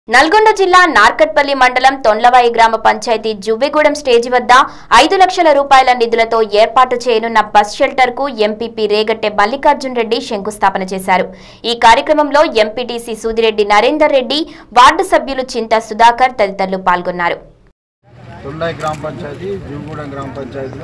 నల్గొండ జిల్లా నార్కట్పల్లి మండలం తొండ్లవాయి గ్రామ పంచాయతీ జువ్వెగూడెం స్టేజి వద్ద ఐదు లక్షల రూపాయల నిధులతో ఏర్పాటు చేయనున్న బస్ షెల్టర్ కు ఎంపీపీ రేగట్టె మల్లికార్జున్ రెడ్డి శంకుస్థాపన చేశారు ఈ కార్యక్రమంలో ఎంపీటీసీ సూదిరెడ్డి నరేందర్ రెడ్డి వార్డు సభ్యులు చింత సుధాకర్ తదితరులు పాల్గొన్నారు తొండాయి గ్రామ పంచాయతీ జీవగూడెం గ్రామ పంచాయతీలో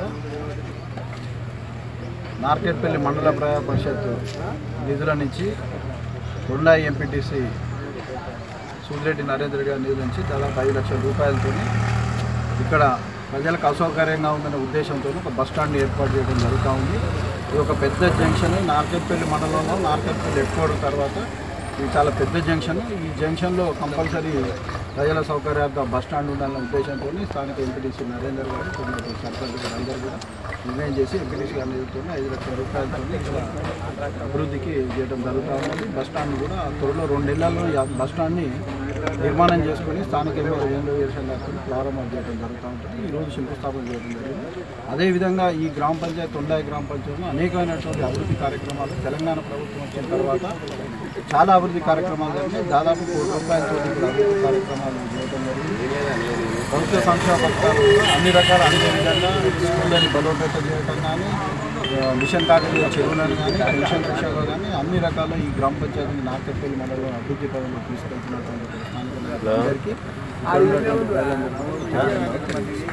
నార్కెట్పల్లి మండల ప్రజా పరిషత్ నిధుల నుంచి తొండాయి ఎంపీటీసీ సూదిరెడ్డి నరేంద్ర గారి నిధుల నుంచి దాదాపు ఐదు లక్షల రూపాయలతో ఇక్కడ ప్రజలకు అసౌకర్యంగా ఉందనే ఉద్దేశంతో ఒక బస్ స్టాండ్ ఏర్పాటు చేయడం జరుగుతూ ఉంది ఇది ఒక పెద్ద జంక్షన్ నార్కెట్పల్లి మండలంలో నార్కెట్పల్లి ఎక్కువ తర్వాత ఇది చాలా పెద్ద జంక్షన్ ఈ జంక్షన్లో కంపల్సరీ ప్రజల సౌకర్యార్థం బస్ స్టాండ్ ఉండాలనే ఉద్దేశంతో స్థానిక ఎంపీటీసీ నరేందర్ గారు కొన్ని సర్పంచ్ గారు అందరూ కూడా నిర్ణయం చేసి ఎంపీటీసీ గారి నిధులతో ఐదు లక్షల రూపాయలతో ఇక్కడ అభివృద్ధికి చేయడం జరుగుతూ ఉంది బస్ స్టాండ్ కూడా త్వరలో రెండు నెలల్లో ఈ బస్ స్టాండ్ని నిర్మాణం చేసుకొని స్థానిక ఎమ్మెల్యే వేరుశం గారితో ప్రారంభం చేయడం జరుగుతూ ఉంటుంది ఈరోజు శంకుస్థాపన చేయడం జరిగింది అదేవిధంగా ఈ గ్రామ పంచాయతీ తొండాయి గ్రామ పంచాయతీలో అనేకమైనటువంటి అభివృద్ధి కార్యక్రమాలు తెలంగాణ ప్రభుత్వం వచ్చిన తర్వాత చాలా అభివృద్ధి కార్యక్రమాలు జరిగినాయి దాదాపు కోటి రూపాయలతో కూడా అభివృద్ధి కార్యక్రమాలు చేయడం జరిగింది ప్రభుత్వ సంక్షేమ పథకాలు అన్ని రకాల అన్ని విధంగా స్కూళ్ళని బలోపేతం చేయడం కానీ ఆ, మిషన్ కాకతీయ చెరువులను కానీ పెన్షన్ విషయంలో కానీ అన్ని రకాల ఈ గ్రామ పంచాయతీ నార్కెట్పల్లి మండలంలో అభివృద్ధి పదంలో తీసుకెళ్తున్నటువంటి స్థానిక నాయకులందరికీ ఇక్కడ ఉన్నటువంటి ప్రజలందరికీ